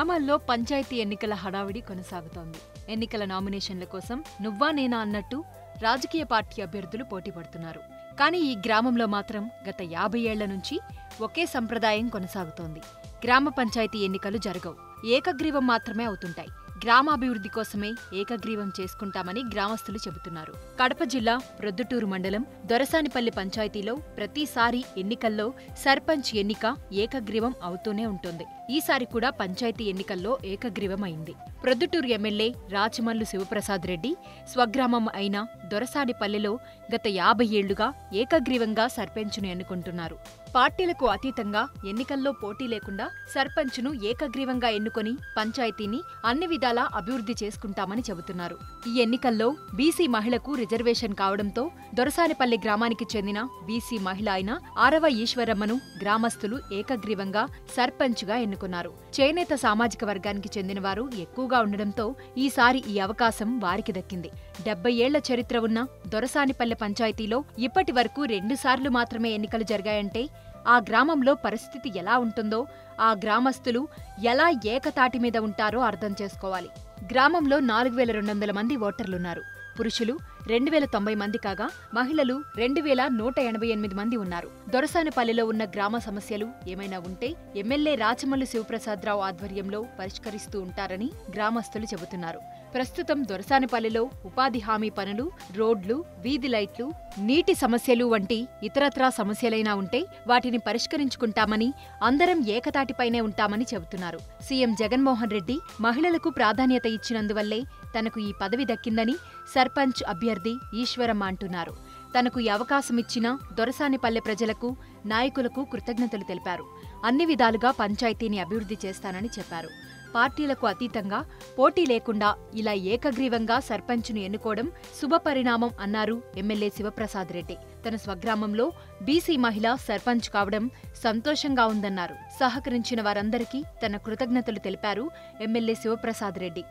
గ్రామాల్లో పంచాయతీ ఎన్నికల హడావిడి కొనసాగుతోంది ఎన్నికల నామినేషన్ల కోసం నువ్వా నేనా అన్నట్టు రాజకీయ పార్టీ అభ్యర్థులు పోటీ పడుతున్నారు కానీ ఈ గ్రామంలో మాత్రం గత యాభై ఏళ్ల నుంచి ఒకే సంప్రదాయం కొనసాగుతోంది గ్రామ పంచాయతీ ఎన్నికలు జరగవు ఏకగ్రీవం మాత్రమే అవుతుంటాయి గ్రామాభివృద్ధి కోసమే ఏకగ్రీవం చేసుకుంటామని గ్రామస్తులు చెబుతున్నారు కడప జిల్లా ప్రొద్దుటూరు మండలం దొరసానిపల్లి పంచాయతీలో ప్రతిసారి ఎన్నికల్లో సర్పంచ్ ఎన్నిక ఏకగ్రీవం అవుతూనే ఉంటుంది ఈసారి కూడా పంచాయతీ ఎన్నికల్లో ఏకగ్రీవం అయింది ప్రొద్దుటూరు ఎమ్మెల్యే రాచమల్లు శివప్రసాద్ రెడ్డి స్వగ్రామం అయిన దొరసానిపల్లెలో గత యాభై ఏళ్లుగా ఏకగ్రీవంగా సర్పంచ్ను ఎన్నుకుంటున్నారు పార్టీలకు అతీతంగా ఎన్నికల్లో పోటీ లేకుండా సర్పంచ్ను ఏకగ్రీవంగా ఎన్నుకొని పంచాయతీని అన్ని విధాలా అభివృద్ధి చేసుకుంటామని చెబుతున్నారు ఈ ఎన్నికల్లో బీసీ మహిళకు రిజర్వేషన్ కావడంతో దొరసానిపల్లి గ్రామానికి చెందిన బీసీ మహిళ అయిన ఆరవ ఈశ్వరమ్మను గ్రామస్తులు ఏకగ్రీవంగా సర్పంచ్గా ఎన్నుకున్నారు చేనేత సామాజిక వర్గానికి చెందిన వారు ఎక్కువగా ఉండడంతో ఈసారి ఈ అవకాశం వారికి దక్కింది డెబ్బై ఏళ్ల చరిత్ర ఉన్న దొరసానిపల్లె పంచాయతీలో ఇప్పటి వరకు రెండుసార్లు మాత్రమే ఎన్నికలు జరిగాయంటే ఆ గ్రామంలో పరిస్థితి ఎలా ఉంటుందో ఆ గ్రామస్తులు ఎలా ఏకతాటి మీద ఉంటారో అర్థం చేసుకోవాలి గ్రామంలో నాలుగు వేల రెండు వందల మంది ఓటర్లున్నారు పురుషులు రెండు వేల తొంభై మంది కాగా మహిళలు రెండు వేల నూట ఎనభై ఎనిమిది మంది ఉన్నారు దొరసానపల్లిలో ఉన్న గ్రామ సమస్యలు ఏమైనా ఉంటే ఎమ్మెల్యే రాచమల్లి శివప్రసాదరావు ఆధ్వర్యంలో పరిష్కరిస్తూ ఉంటారని గ్రామస్తులు చెబుతున్నారు ప్రస్తుతం దొరసానపల్లిలో ఉపాధి హామీ పనులు రోడ్లు వీధి లైట్లు నీటి సమస్యలు వంటి ఇతరత్రా సమస్యలైనా ఉంటే వాటిని పరిష్కరించుకుంటామని అందరం ఏకతాటిపైనే ఉంటామని చెబుతున్నారు సీఎం జగన్మోహన్ రెడ్డి మహిళలకు ప్రాధాన్యత ఇచ్చినందువల్లే తనకు ఈ పదవి దక్కిందని సర్పంచ్ అభ్యర్థి ఈశ్వరమ్మ అంటున్నారు తనకు ఈ అవకాశం ఇచ్చిన దొరసానిపల్లె ప్రజలకు నాయకులకు కృతజ్ఞతలు తెలిపారు అన్ని విధాలుగా పంచాయతీని అభివృద్ధి చేస్తానని చెప్పారు పార్టీలకు అతీతంగా పోటీ లేకుండా ఇలా ఏకగ్రీవంగా సర్పంచ్ను ఎన్నుకోవడం శుభపరిణామం అన్నారు ఎమ్మెల్యే శివప్రసాద్ రెడ్డి తన స్వగ్రామంలో బీసీ మహిళ సర్పంచ్ కావడం సంతోషంగా ఉందన్నారు సహకరించిన వారందరికీ తన కృతజ్ఞతలు తెలిపారు ఎమ్మెల్యే శివప్రసాద్ రెడ్డి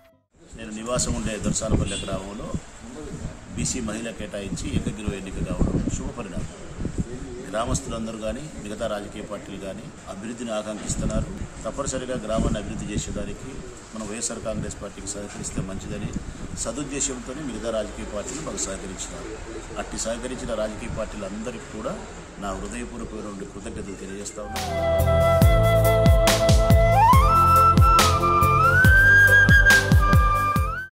నేను నివాసం ఉండే దొరసానపల్లె గ్రామంలో బీసీ మహిళ కేటాయించి ఏకగ్రీవ ఎన్నిక కావడం శుభపరిణామం గ్రామస్తులందరూ కానీ మిగతా రాజకీయ పార్టీలు కానీ అభివృద్ధిని ఆకాంక్షిస్తున్నారు తప్పనిసరిగా గ్రామాన్ని అభివృద్ధి చేసేదానికి మనం వైఎస్ఆర్ కాంగ్రెస్ పార్టీకి సహకరిస్తే మంచిదని సదుద్దేశంతో మిగతా రాజకీయ పార్టీలు మాకు సహకరించినారు అట్టి సహకరించిన రాజకీయ పార్టీలందరికీ కూడా నా హృదయపూర్వకమైన కృతజ్ఞతలు తెలియజేస్తా ఉన్నాను